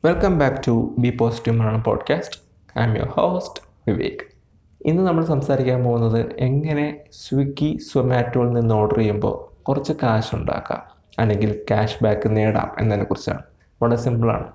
welcome back to B positive Malayalam podcast I'm your host Vivek ഇന്ന് നമ്മൾ സംസാരിക്കാൻ പോകുന്നത് എങ്ങനെ സ്വിഗ്ഗി സൊമാറ്റോയിൽ നിന്ന് ഓർഡർ ചെയ്യുമ്പോൾ കുറച്ച് കാശ് ഉണ്ടാക്കാം അല്ലെങ്കിൽ ക്യാഷ് ബാക്ക് നേടാം എന്നതിനെക്കുറിച്ചാണ് വളരെ സിമ്പിളാണ്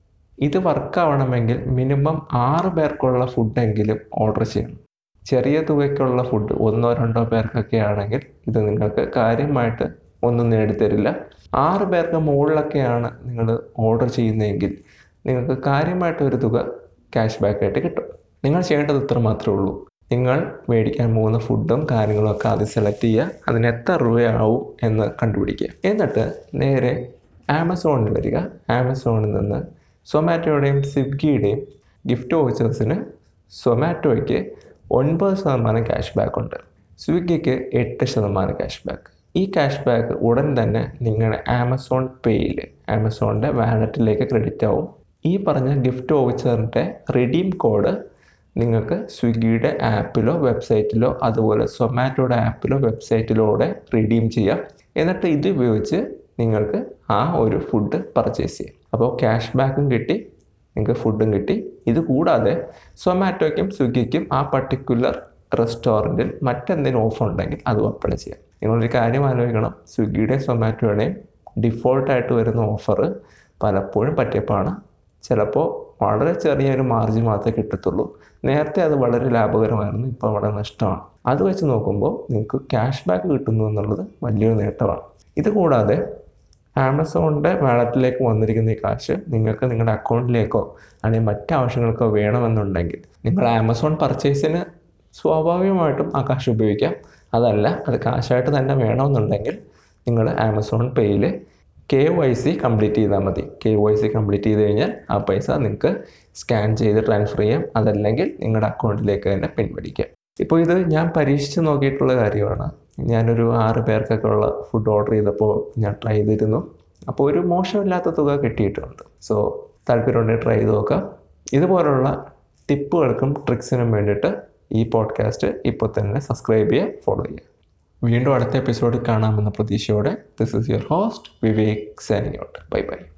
ഇത് വർക്കാവണമെങ്കിൽ മിനിമം ആറ് പേർക്കുള്ള ഫുഡെങ്കിലും ഓർഡർ ചെയ്യണം ചെറിയ തുകയ്ക്കുള്ള ഫുഡ് ഒന്നോ രണ്ടോ പേർക്കൊക്കെ ആണെങ്കിൽ ഇത് നിങ്ങൾക്ക് കാര്യമായിട്ട് ഒന്നും നേടിത്തരില്ല ആറ് പേർക്ക് മുകളിലൊക്കെയാണ് നിങ്ങൾ ഓർഡർ ചെയ്യുന്നതെങ്കിൽ നിങ്ങൾക്ക് കാര്യമായിട്ട് ഒരു തുക ക്യാഷ് ബാക്ക് ആയിട്ട് കിട്ടും നിങ്ങൾ ചെയ്യേണ്ടത് ഇത്ര മാത്രമേ ഉള്ളൂ നിങ്ങൾ മേടിക്കാൻ പോകുന്ന ഫുഡും കാര്യങ്ങളും ഒക്കെ ആദ്യം സെലക്ട് ചെയ്യുക അതിന് എത്ര രൂപയാവും എന്ന് കണ്ടുപിടിക്കുക എന്നിട്ട് നേരെ ആമസോണിൽ വരിക ആമസോണിൽ നിന്ന് സൊമാറ്റോയുടെയും സ്വിഗ്ഗിയുടെയും ഗിഫ്റ്റ് വോച്ചേഴ്സിന് സൊമാറ്റോയ്ക്ക് ഒൻപത് ശതമാനം ക്യാഷ് ബാക്ക് ഉണ്ട് സ്വിഗ്ഗിക്ക് എട്ട് ശതമാനം ക്യാഷ് ബാക്ക് ഈ ക്യാഷ് ബാക്ക് ഉടൻ തന്നെ നിങ്ങളുടെ ആമസോൺ പേയിൽ ആമസോണിൻ്റെ വാലറ്റിലേക്ക് ക്രെഡിറ്റ് ആവും ഈ പറഞ്ഞ ഗിഫ്റ്റ് വോച്ചറിൻ്റെ റിഡീം കോഡ് നിങ്ങൾക്ക് സ്വിഗ്ഗിയുടെ ആപ്പിലോ വെബ്സൈറ്റിലോ അതുപോലെ സൊമാറ്റോയുടെ ആപ്പിലോ വെബ്സൈറ്റിലൂടെ റിഡീം ചെയ്യാം എന്നിട്ട് ഇത് ഉപയോഗിച്ച് നിങ്ങൾക്ക് ആ ഒരു ഫുഡ് പർച്ചേസ് ചെയ്യാം അപ്പോൾ ക്യാഷ് ബാക്കും കിട്ടി നിങ്ങൾക്ക് ഫുഡും കിട്ടി ഇത് കൂടാതെ സൊമാറ്റോയ്ക്കും സ്വിഗ്ഗിക്കും ആ പർട്ടിക്കുലർ റെസ്റ്റോറൻറ്റിൽ മറ്റെന്തെങ്കിലും ഓഫർ ഉണ്ടെങ്കിൽ അതും അപ്ലൈ ചെയ്യാം നിങ്ങളൊരു കാര്യം ആലോചിക്കണം സ്വിഗ്ഗിയുടെയും സൊമാറ്റോയുടെയും ഡിഫോൾട്ടായിട്ട് വരുന്ന ഓഫർ പലപ്പോഴും പറ്റിയപ്പാണ് ചിലപ്പോൾ വളരെ ചെറിയൊരു മാർജിൻ മാത്രമേ കിട്ടത്തുള്ളൂ നേരത്തെ അത് വളരെ ലാഭകരമായിരുന്നു ഇപ്പോൾ വളരെ നഷ്ടമാണ് അത് വെച്ച് നോക്കുമ്പോൾ നിങ്ങൾക്ക് ക്യാഷ് ബാക്ക് കിട്ടുന്നു എന്നുള്ളത് വലിയൊരു നേട്ടമാണ് ഇത് കൂടാതെ ആമസോണിൻ്റെ വാലറ്റിലേക്ക് വന്നിരിക്കുന്ന ഈ കാശ് നിങ്ങൾക്ക് നിങ്ങളുടെ അക്കൗണ്ടിലേക്കോ അല്ലെങ്കിൽ മറ്റ് ആവശ്യങ്ങൾക്കോ വേണമെന്നുണ്ടെങ്കിൽ നിങ്ങൾ ആമസോൺ പർച്ചേസിന് സ്വാഭാവികമായിട്ടും ആ കാശ് ഉപയോഗിക്കാം അതല്ല അത് കാശായിട്ട് തന്നെ വേണമെന്നുണ്ടെങ്കിൽ നിങ്ങൾ ആമസോൺ പേയിൽ കെ വൈ സി കംപ്ലീറ്റ് ചെയ്താൽ മതി കെ വൈ സി കംപ്ലീറ്റ് ചെയ്ത് കഴിഞ്ഞാൽ ആ പൈസ നിങ്ങൾക്ക് സ്കാൻ ചെയ്ത് ട്രാൻസ്ഫർ ചെയ്യാം അതല്ലെങ്കിൽ നിങ്ങളുടെ അക്കൗണ്ടിലേക്ക് തന്നെ പിൻവലിക്കാം ഇപ്പോൾ ഇത് ഞാൻ പരീക്ഷിച്ച് നോക്കിയിട്ടുള്ള കാര്യമാണ് ഞാനൊരു ആറ് പേർക്കൊക്കെ ഉള്ള ഫുഡ് ഓർഡർ ചെയ്തപ്പോൾ ഞാൻ ട്രൈ ചെയ്തിരുന്നു അപ്പോൾ ഒരു മോശമില്ലാത്ത തുക കിട്ടിയിട്ടുണ്ട് സോ താല്പര്യമുണ്ടെങ്കിൽ ട്രൈ ചെയ്ത് നോക്കാം ഇതുപോലുള്ള ടിപ്പുകൾക്കും ട്രിക്സിനും വേണ്ടിയിട്ട് ഈ പോഡ്കാസ്റ്റ് ഇപ്പോൾ തന്നെ സബ്സ്ക്രൈബ് ചെയ്യുക ഫോളോ ചെയ്യുക വീണ്ടും അടുത്ത എപ്പിസോഡ് കാണാമെന്ന പ്രതീക്ഷയോടെ this is your host Vivek Saniyot bye by